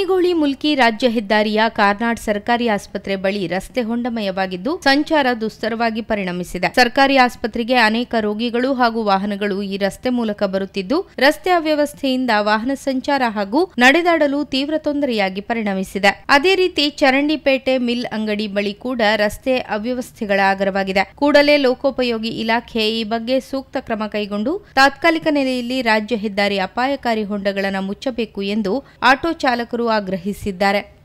ಕುಣಿಗೋಳಿ ಮುಲ್ಕಿ ರಾಜ್ಯ ಹೆದ್ದಾರಿಯ ಕಾರ್ನಾಡ್ ಸರ್ಕಾರಿ ಆಸ್ಪತ್ರೆ ಬಳಿ ರಸ್ತೆ ಹೊಂಡಮಯವಾಗಿದ್ದು ಸಂಚಾರ ದುಸ್ತರವಾಗಿ ಪರಿಣಮಿಸಿದೆ ಸರ್ಕಾರಿ ಆಸ್ಪತ್ರೆಗೆ ಅನೇಕ ರೋಗಿಗಳು ಹಾಗೂ ವಾಹನಗಳು ಈ ರಸ್ತೆ ಮೂಲಕ ಬರುತ್ತಿದ್ದು ರಸ್ತೆ ಅವ್ಯವಸ್ಥೆಯಿಂದ ವಾಹನ ಸಂಚಾರ ಹಾಗೂ ನಡೆದಾಡಲು ತೀವ್ರ ತೊಂದರೆಯಾಗಿ ಪರಿಣಮಿಸಿದೆ ಅದೇ ರೀತಿ ಚರಂಡಿಪೇಟೆ ಮಿಲ್ ಅಂಗಡಿ ಬಳಿ ಕೂಡ ರಸ್ತೆ ಅವ್ಯವಸ್ಥೆಗಳ ಆಗರವಾಗಿದೆ ಕೂಡಲೇ ಲೋಕೋಪಯೋಗಿ ಇಲಾಖೆ ಈ ಬಗ್ಗೆ ಸೂಕ್ತ ಕ್ರಮ ಕೈಗೊಂಡು ತಾತ್ಕಾಲಿಕ ನೆಲೆಯಲ್ಲಿ ರಾಜ್ಯ ಹೆದ್ದಾರಿ ಅಪಾಯಕಾರಿ ಹೊಂಡಗಳನ್ನು ಮುಚ್ಚಬೇಕು ಎಂದು ಆಟೋ ಚಾಲಕರು ಆಗ್ರಹಿಸಿದ್ದಾರೆ